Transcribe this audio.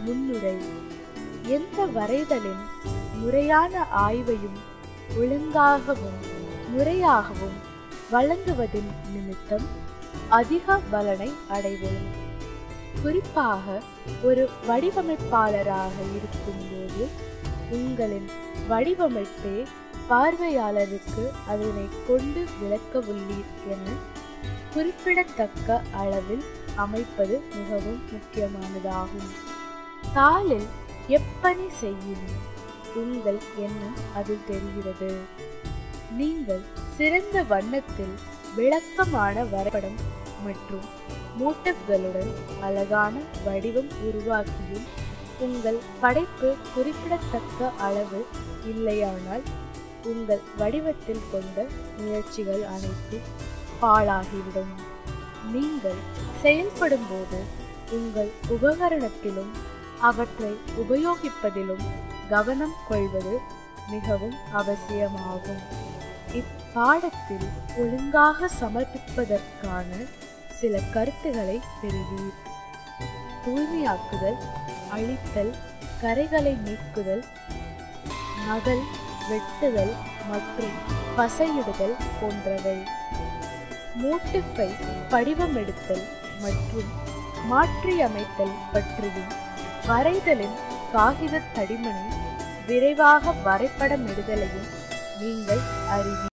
முன்னுரை எந்த வரைதலின் முறையான ஆய்வையும் ஒழுங்காகவும் முறையாகவும் வழங்குவதின் நிமித்தம் அதிக பலனை அடைவோம் குறிப்பாக ஒரு வடிவமைப்பாளராக இருக்கும்போது உங்களின் வடிவமைப்பே பார்வையாளருக்கு அதனை கொண்டு விளக்கவுள்ளீர் என குறிப்பிடத்தக்க அளவில் அமைப்பது மிகவும் முக்கியமானதாகும் தாளில் எப்பணி செய்யும் உங்கள் எண்ணம் அதில் தெரிகிறது நீங்கள் சிறந்த வண்ணத்தில் விளக்கமான வரைபடம் மற்றும் மோட்டிவ்களுடன் அழகான வடிவம் உருவாக்கியும் உங்கள் படைப்பு குறிப்பிடத்தக்க அளவு இல்லையானால் உங்கள் வடிவத்தில் கொண்ட முயற்சிகள் அனைத்தும் பாழாகிவிடும் நீங்கள் செயல்படும் போது உங்கள் உபகரணத்திலும் அவற்றை உபயோகிப்பதிலும் கவனம் கொள்வது மிகவும் அவசியமாகும் இப்பாடத்தில் ஒழுங்காக சமர்ப்பிப்பதற்கான சில கருத்துக்களை பெறுவீர் தூய்மையாக்குதல் அழித்தல் கரைகளை நீக்குதல் நகல் வெட்டுதல் மற்றும் பசையிடுதல் போன்றவை மோட்டிஃபை படிவமெடுத்தல் மற்றும் மாற்றியமைத்தல் பற்றியும் வரைதலின் காகித தடிமனை விரைவாக வரைபடமிடுதலையும் நீங்கள் அறிவீர்